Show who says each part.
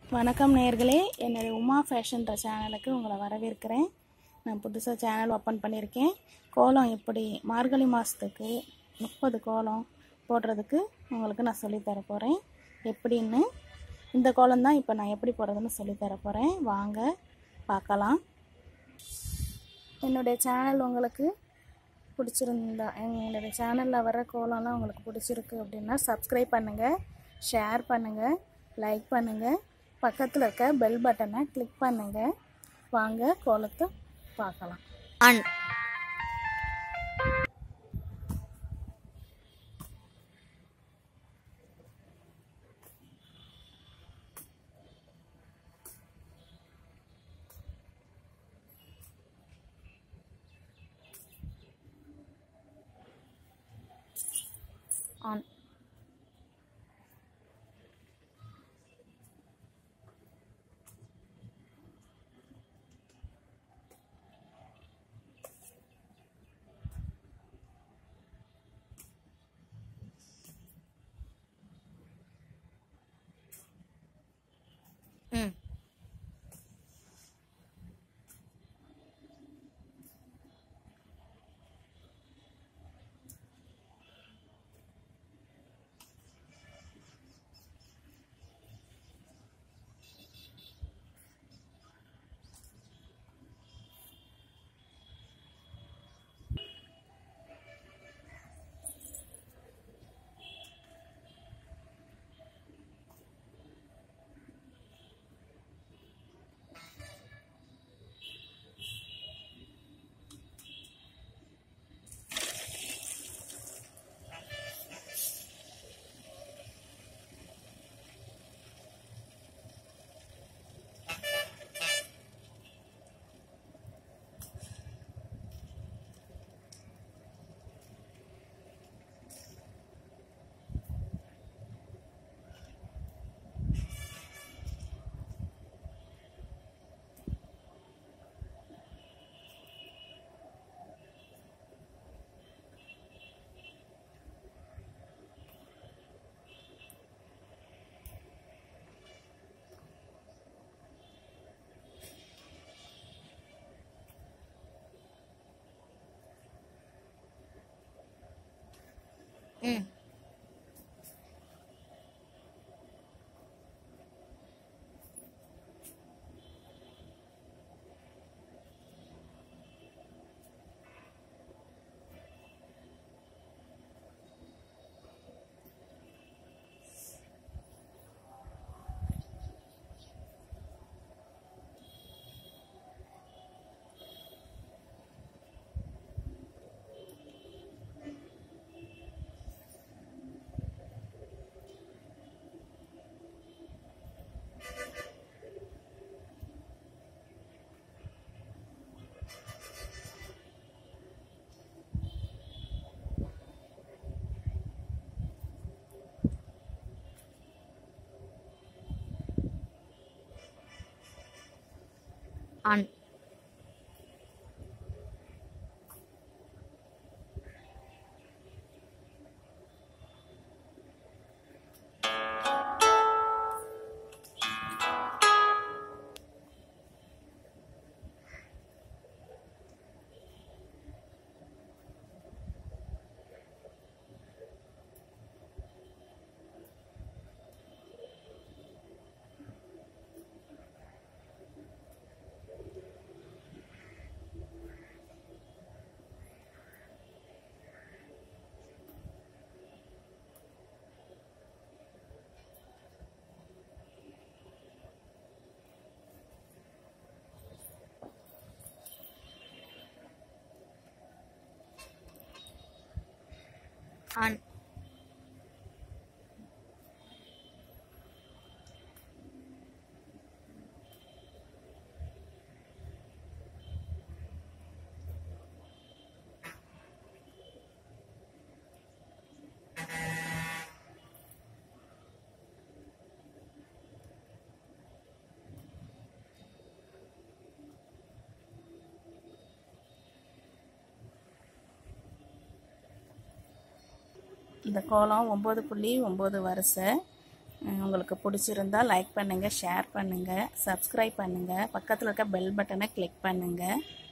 Speaker 1: வணக்கம் நேயர்களே என்னுடைய உமா ஃபேஷன்ற சேனலுக்கு உங்களை வரவேற்கிறேன் நான் புதுசாக சேனல் ஓப்பன் பண்ணியிருக்கேன் கோலம் எப்படி மார்கழி மாதத்துக்கு முப்பது கோலம் போடுறதுக்கு உங்களுக்கு நான் சொல்லித் தர போகிறேன் எப்படின்னு இந்த கோலம் தான் இப்போ நான் எப்படி போடுறதுன்னு சொல்லித் தர போகிறேன் வாங்க பார்க்கலாம் என்னுடைய சேனல் உங்களுக்கு பிடிச்சிருந்தா எங்களுடைய சேனலில் வர கோலம்லாம் உங்களுக்கு பிடிச்சிருக்கு அப்படின்னா சப்ஸ்கிரைப் பண்ணுங்கள் ஷேர் பண்ணுங்கள் லைக் பண்ணுங்கள் பக்கத்தில் இருக்க பெல் பட்டனை கிளிக் பண்ணுங்கள் வாங்க கோலத்தை பார்க்கலாம்
Speaker 2: ஆன் ஆன் ம் ம் ஆன் ஆன்
Speaker 1: இந்த கோலம் ஒம்பது புள்ளி ஒம்பது வரிசை அஹ் உங்களுக்கு பிடிச்சிருந்தா லைக் பண்ணுங்கள் ஷேர் பண்ணுங்கள் சப்ஸ்கிரைப் பண்ணுங்கள் பக்கத்தில் இருக்க பெல் பட்டனை கிளிக் பண்ணுங்கள்